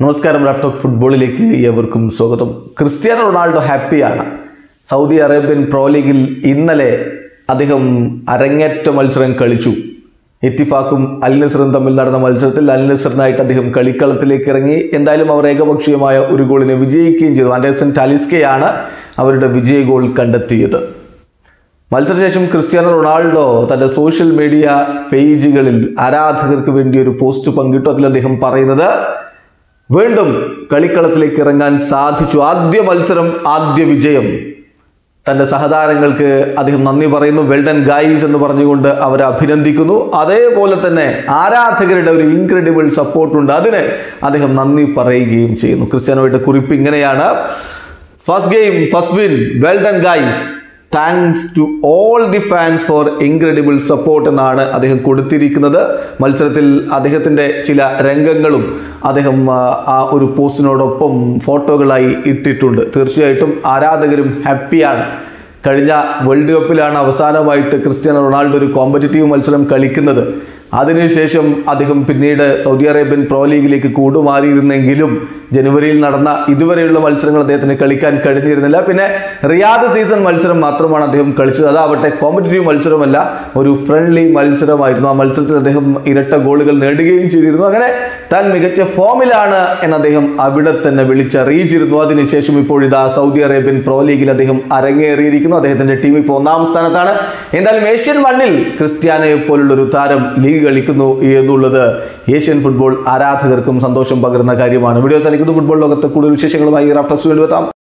നമസ്കാരം റാഫ്റ്റോക്ക് ഫുട്ബോളിലേക്ക് ഏവർക്കും സ്വാഗതം ക്രിസ്ത്യാനോ റൊണാൾഡോ ഹാപ്പിയാണ് സൗദി അറേബ്യൻ പ്രോ ലീഗിൽ ഇന്നലെ അദ്ദേഹം അരങ്ങേറ്റ മത്സരം കളിച്ചു ഇത്തിഫാക്കും അൽ നസറും തമ്മിൽ നടന്ന മത്സരത്തിൽ അൽ നസറിനായിട്ട് അദ്ദേഹം കളിക്കളത്തിലേക്ക് ഇറങ്ങി എന്തായാലും അവർ ഏകപക്ഷീയമായ ഒരു ഗോളിനെ വിജയിക്കുകയും ചെയ്തു ആൻഡേഴ്സൺ ടാലിസ്കയാണ് അവരുടെ വിജയ ഗോൾ കണ്ടെത്തിയത് മത്സരശേഷം ക്രിസ്ത്യാനോ റൊണാൾഡോ തന്റെ സോഷ്യൽ മീഡിയ പേജുകളിൽ ആരാധകർക്ക് വേണ്ടി ഒരു പോസ്റ്റ് പങ്കിട്ടു അതിൽ അദ്ദേഹം പറയുന്നത് വീണ്ടും കളിക്കളത്തിലേക്ക് ഇറങ്ങാൻ സാധിച്ചു ആദ്യ മത്സരം ആദ്യ വിജയം തന്റെ സഹതാരങ്ങൾക്ക് അദ്ദേഹം നന്ദി പറയുന്നു വെൽഡൻ ഗൈസ് എന്ന് പറഞ്ഞുകൊണ്ട് അവരെ അഭിനന്ദിക്കുന്നു അതേപോലെ തന്നെ ആരാധകരുടെ ഒരു ഇൻക്രെഡിബിൾ സപ്പോർട്ടുണ്ട് അതിന് അദ്ദേഹം നന്ദി പറയുകയും ചെയ്യുന്നു ക്രിസ്ത്യാനോയുടെ കുറിപ്പ് ഇങ്ങനെയാണ് first game first win well done guys thanks to all the fans for incredible support എന്നാണ് അദ്ദേഹം കൊടുത്തിരിക്കുന്നത് മത്സരത്തിൽ അദ്ദേഹത്തിൻ്റെ ചില രംഗങ്ങളും അദ്ദേഹം ആ, ആ ഒരു പോസ്റ്റിനോടൊപ്പം ഫോട്ടോകളായി ഇട്ടിട്ടുണ്ട് തീർച്ചയായിട്ടും ആരാധകരും ഹാപ്പിയാണ് കഴിഞ്ഞ വേൾഡ് കപ്പിലാണ് അവസാനമായിട്ട് ക്രിസ്ത്യാനോ റൊണാൾഡോ ഒരു കോമ്പറ്റീറ്റീവ് മത്സരം കളിക്കുന്നത് അതിനുശേഷം അദ്ദേഹം പിന്നീട് സൗദി അറേബ്യൻ പ്രോ ലീഗിലേക്ക് കൂടുമാറിയിരുന്നെങ്കിലും ജനുവരിയിൽ നടന്ന ഇതുവരെയുള്ള മത്സരങ്ങൾ അദ്ദേഹത്തിന് കളിക്കാൻ കഴിഞ്ഞിരുന്നില്ല പിന്നെ റിയാദ് സീസൺ മത്സരം മാത്രമാണ് അദ്ദേഹം കളിച്ചത് അതാവട്ടെ കോമ്പറ്റീറ്റീവ് മത്സരമല്ല ഒരു ഫ്രണ്ട്ലി മത്സരമായിരുന്നു ആ മത്സരത്തിൽ അദ്ദേഹം ഇരട്ട ഗോളുകൾ നേടുകയും ചെയ്തിരുന്നു അങ്ങനെ താൻ മികച്ച ഫോമിലാണ് എന്ന് അദ്ദേഹം അവിടെ തന്നെ വിളിച്ചറിയിച്ചിരുന്നു അതിനുശേഷം ഇപ്പോൾ ഇതാ സൗദി അറേബ്യൻ പ്രോ ലീഗിൽ അദ്ദേഹം അരങ്ങേറിയിരിക്കുന്നു അദ്ദേഹത്തിന്റെ ടീം ഇപ്പോൾ ഒന്നാം സ്ഥാനത്താണ് എന്തായാലും ഏഷ്യൻ മണ്ണിൽ ക്രിസ്ത്യാനയെ പോലുള്ള ഒരു താരം ലീഗ് കളിക്കുന്നു എന്നുള്ളത് ഏഷ്യൻ ഫുട്ബോൾ ആരാധകർക്കും സന്തോഷം പകരുന്ന കാര്യമാണ് വീഡിയോ സാധിക്കുന്നു ഫുട്ബോൾ ലോകത്ത് കൂടുതൽ വിശേഷങ്ങളുമായി റാഫ്റ്റോക്സ് വേണ്ടി എത്താം